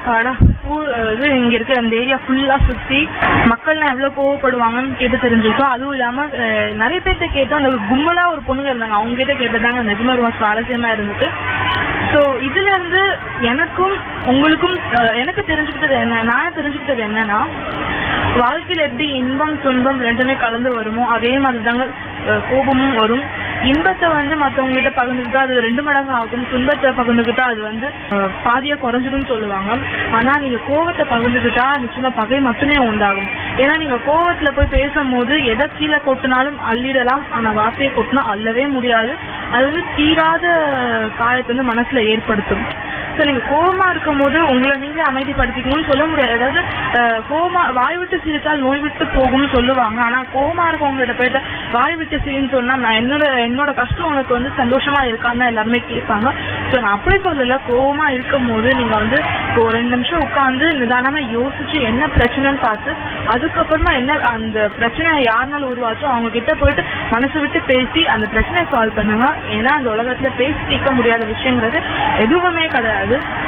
ஆனா ஊ- இது இங்க இருக்க அந்த ஏரியா ஃபுல்லா சுத்தி மக்கள்லாம் எவ்வளவு கோவப்படுவாங்கன்னு கேட்டு தெரிஞ்சுக்கிட்டோம் அதுவும் இல்லாம அஹ், நிறைய பேர்த்த கேட்டோம் அந்த கும்பலா ஒரு பொண்ணுங்க இருந்தாங்க அவங்க கிட்ட கேட்டதாங்க நிஜமா ரொம்ப சுவாரஸ்யமா இருந்துச்சு ஸோ இதுல இருந்து எனக்கும் உங்களுக்கும் அஹ், எனக்கு தெரிஞ்சுக்கிட்டது என்ன நான் தெரிஞ்சுக்கிட்டது என்னன்னா வாழ்க்கையில எப்படி இன்பம் துன்பம் ரெண்டுமே கலந்து வருமோ அதே மாதிரி தாங்க அஹ், கோபமும் வரும் இன்பத்தை வந்து மத்தவங்க கிட்ட பகிர்ந்துக்கிட்டா அது ரெண்டு மடங்கு ஆகும் துன்பத்தை பகிர்ந்துக்கிட்டா அது வந்து அஹ், பாதியா குறைஞ்சிடும் சொல்லுவாங்க ஆனா நீங்க கோவத்தை பகிர்ந்துக்கிட்டா நிச்சயமா பகை மட்டுமே உண்டாகும் ஏன்னா நீங்க கோவத்துல போய் பேசும்போது எதை கீழே கொட்டினாலும் அள்ளிடலாம் ஆனா வார்த்தையை கொட்டினா அள்ளவே முடியாது அது வந்து தீராத காயத்தை வந்து மனசுல ஏற்படுத்தும் ஸோ நீங்க கோவமா இருக்கும் போது உங்களை நீங்களே அமைதிப்படுத்திக்கணும்னு சொல்ல முடியாது அதாவது அஹ், கோவமா வாய் விட்டு சிரித்தால் நோய் விட்டு போகும்னு சொல்லுவாங்க ஆனா கோவமா இருக்கவங்ககிட்ட போயிட்டு வாய் விட்டு சிரின்னு சொன்னா நான் என்னோட என்னோட கஷ்டம் உனக்கு வந்து சந்தோஷமா இருக்கான்னு தான் எல்லாருமே கேட்பாங்க ஸோ நான் அப்படி சொல்லல கோவமா இருக்கும் போது நீங்க வந்து இப்போ ஒரு ரெண்டு நிமிஷம் உட்காந்து நிதானமா யோசிச்சு என்ன பிரச்சனைன்னு பார்த்து அதுக்கப்புறமா என்ன அந்த பிரச்சனை யாருனால உருவாச்சோ அவங்க கிட்ட போயிட்டு மனசு விட்டு பேசி அந்த பிரச்சனையை சால்வ் பண்ணுங்க ஏன்னா அந்த உலகத்துல பேசி தீர்க்க முடியாத விஷயங்கிறது எதுவுமே கிடையாது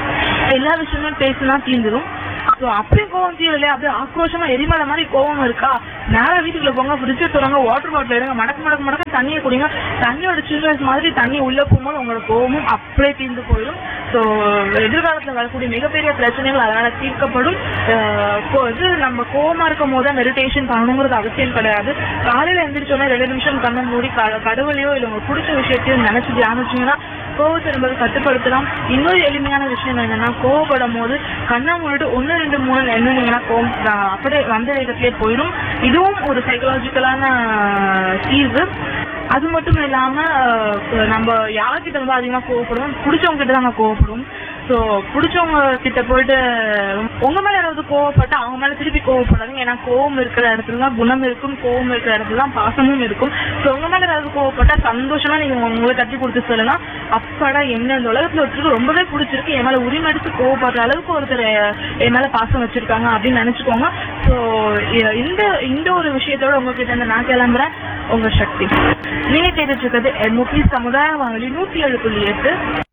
எல்லா விஷயமே பேசினா தீந்துரும் ஸோ அப்படியே கோவம் தீரலையா அப்படியே ஆக்ரோஷமா எரிமலை மாதிரி கோவம் இருக்கா நேரா வீட்டுக்குள்ள போங்க ஃப்ரிட்ஜை தொடங்க வாட்டர் பாட்டில் எடுங்க மடக்கு மடக்கு மடக்கு தண்ணியை குடிங்க தண்ணியோட சில்ட்ரன்ஸ் மாதிரி தண்ணி உள்ள போகும்போது உங்களோட கோவமும் அப்படியே தீர்ந்து போயிடும் ஸோ எதிர்காலத்துல வரக்கூடிய மிகப்பெரிய பிரச்சனைகள் அதனால தீர்க்கப்படும் அஹ் கோ- இது நம்ம கோவமா இருக்கும் போது மெடிடேஷன் பண்ணணுங்கிறது அவசியம் கிடையாது காலையில எந்திரிச்சோன்னே ரெண்டு நிமிஷம் கண்ணை மூடி க- கடவுளையோ இல்லை உங்களுக்கு பிடிச்ச விஷயத்தையோ நினைச்சு தியானிச்சீங்கன்னா கோவத்தை நம்ம கட்டுப்படுத்தலாம் இன்னொரு எளிமையான விஷயம் என்னன்னா கோவப்படும் போது கண்ணை மூடிட்டு ஒன்னு ரெண்டு மூணு எண்ணுனீங்கன்னா கோவம் அஹ் அப்படியே வந்த வேகத்திலே போயிடும் இதுவும் ஒரு சைக்கலாஜிக்கலான தீர்வு அது மட்டும் இல்லாம அஹ், நம்ம யார்கிட்ட வந்து அதிகமா கோவப்படுவோம் பிடிச்சவங்க கிட்ட தாங்க கோவப்படுவோம் ஸோ பிடிச்சவங்க கிட்ட போயிட்டு உங்க மேல யாராவது கோவப்பட்டா அவங்க மேல திருப்பி கோவப்படாதீங்க ஏன்னா கோவம் இருக்கிற இடத்துல தான் குணம் இருக்கும் கோவம் இருக்கிற இடத்துல தான் பாசமும் இருக்கும் ஸோ உங்க மேல யாராவது கோவப்பட்டா சந்தோஷமா நீங்க உங்களை தட்டி கொடுத்து சொல்லலாம் அப்பாடா என்ன இந்த உலகத்துல ஒருத்தருக்கு ரொம்பவே பிடிச்சிருக்கு என் மேல உரிமை எடுத்து கோவப்படுற அளவுக்கு ஒருத்தர் என் மேல பாசம் வச்சிருக்காங்க அப்படின்னு நினைச்சுக்கோங்க ஸோ இந்த இந்த ஒரு விஷயத்தோட உங்ககிட்ட இருந்து நான் கிளம்புறேன் உங்க சக்தி நீங்க கேட்டுட்டு இருக்கிறது எம்ஓபி சமுதாய வானொலி நூத்தி ஏழு புள்ளி எட்டு